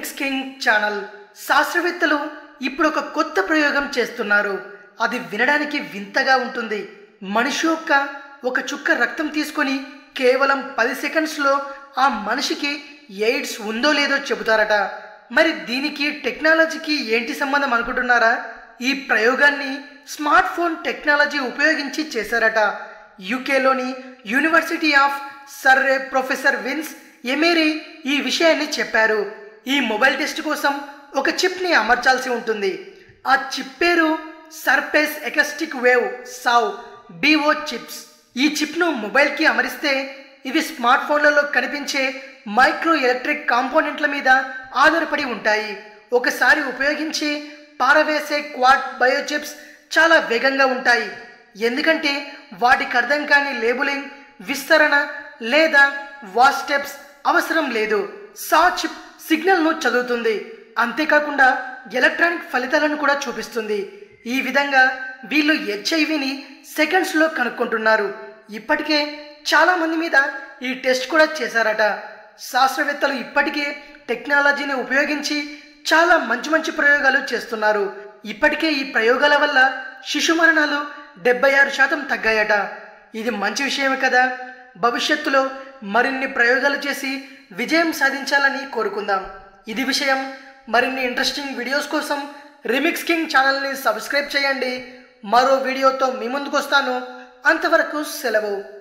remix king channel శాస్త్రవేత్తలు ఇప్పుడు ఒక కొత్త ప్రయోగం చేస్తున్నారు అది వినడానికి వింతగా ఉంటుంది మనిషి యొక్క ఒక చుక్క రక్తం తీసుకొని కేవలం పది సెకండ్స్లో ఆ మనిషికి ఎయిడ్స్ ఉందో లేదో చెబుతారట మరి దీనికి టెక్నాలజీకి ఏంటి సంబంధం అనుకుంటున్నారా ఈ ప్రయోగాన్ని స్మార్ట్ ఫోన్ టెక్నాలజీ ఉపయోగించి చేశారట యూకేలోని university of Surrey professor Vince Emery ఈ విషయాన్ని చెప్పారు ఈ మొబైల్ టెస్ట్ కోసం ఒక చిప్ని అమర్చాల్సి ఉంటుంది ఆ చిప్ పేరు సర్ఫేస్ ఎకస్టిక్ వేవ్ సావ్ బిఓ చిప్స్ ఈ చిప్ను మొబైల్కి అమరిస్తే ఇవి స్మార్ట్ ఫోన్లలో కనిపించే మైక్రో ఎలక్ట్రిక్ కాంపోనెంట్ల మీద ఆధారపడి ఉంటాయి ఒకసారి ఉపయోగించి పారవేసే క్వాడ్ బయోచిప్స్ చాలా వేగంగా ఉంటాయి ఎందుకంటే వాటికి అర్థం కాని లేబులింగ్ విస్తరణ లేదా వాచ్ స్టెప్స్ అవసరం లేదు సా చిప్ సిగ్నల్ను చదువుతుంది అంతేకాకుండా ఎలక్ట్రానిక్ ఫలితాలను కూడా చూపిస్తుంది ఈ విధంగా వీళ్ళు హెచ్ఐవిని సెకండ్స్లో కనుక్కుంటున్నారు ఇప్పటికే చాలా మంది మీద ఈ టెస్ట్ కూడా చేశారట శాస్త్రవేత్తలు ఇప్పటికే టెక్నాలజీని ఉపయోగించి చాలా మంచి మంచి ప్రయోగాలు చేస్తున్నారు ఇప్పటికే ఈ ప్రయోగాల వల్ల శిశు మరణాలు డెబ్బై ఆరు శాతం తగ్గాయట ఇది మంచి విషయమే కదా భవిష్యత్తులో మరిన్ని ప్రయోగాలు చేసి విజయం సాధించాలని కోరుకుందాం ఇది విషయం మరిన్ని ఇంట్రెస్టింగ్ వీడియోస్ కోసం రిమిక్స్ కింగ్ ఛానల్ని సబ్స్క్రైబ్ చేయండి మరో వీడియోతో మీ ముందుకు వస్తాను అంతవరకు సెలవు